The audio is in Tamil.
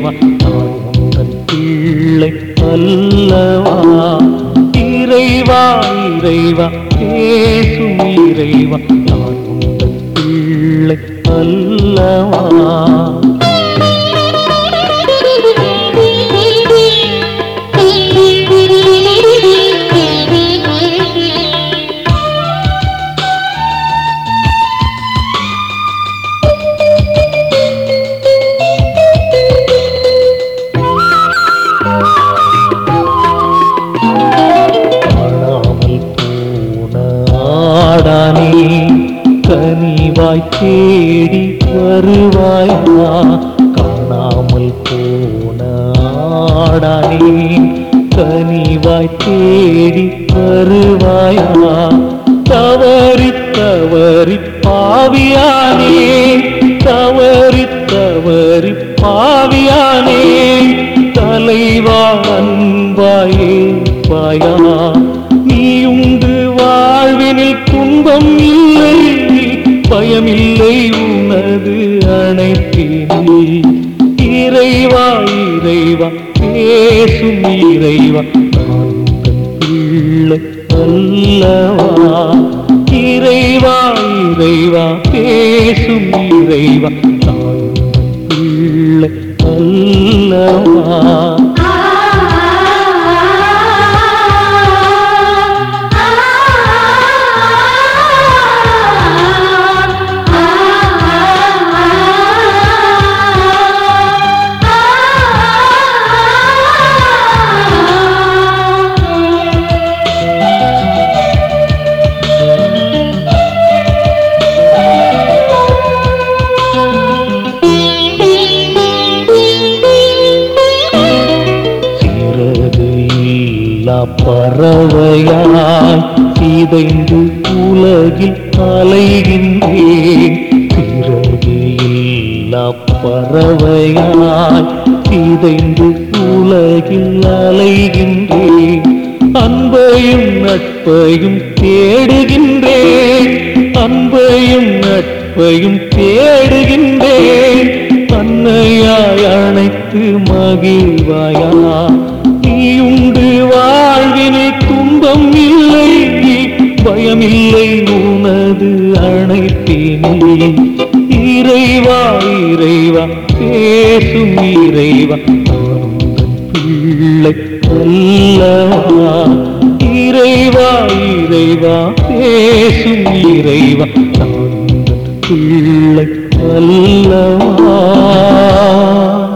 இறைவா நான் உந்தன் பிள்ளை அல்லவா இறைவா இறைவா பேசும் இறைவா நான் உந்தன் பிள்ளை அல்லவா காணாமல் போன ஆடானே கனிவாய் தேடி வருவாயா காணாமல் போன ஆடானே கனிவாய் தேடி வருவாயா தவறி தவறி பாவியானே தவறி தவறி பாவியானே தலைவா அன்பாயே பாயா நீ உண்டு வாழ்வினில் துன்பம் இல்லை பயமில்லை உனது அணைப்பினில் இறைவா இறைவா பேசும் இறைவா நான் உந்தன் பிள்ளை அல்லவா இறைவா இறைவா பேசும் இறைவா நான் உந்தன் பிள்ளை அல்லவா சிறகு இல்லா பறவையாய் சிதைந்து உலகில் அலைகின்றேன் சிறகு இல்லா பறவையாய் சிதைந்து உலகில் அலைகின்றேன் அன்பையும் நட்பையும் தேடுகின்றேன் அன்பையும் நட்பையும் தேடுகின்றேன் அன்னையாய் அணைத்து மகிழ்வாயா நீ உண்டு வாழ்வினில் துன்பம் இல்லை பயமில்லை உனது அணைப்பினில் இறைவா இறைவா பேசும் இறைவா நான் உந்தன் பிள்ளை அல்லவா இறைவா இறைவா பேசும் இறைவா நான் உந்தன் பிள்ளை அல்லவா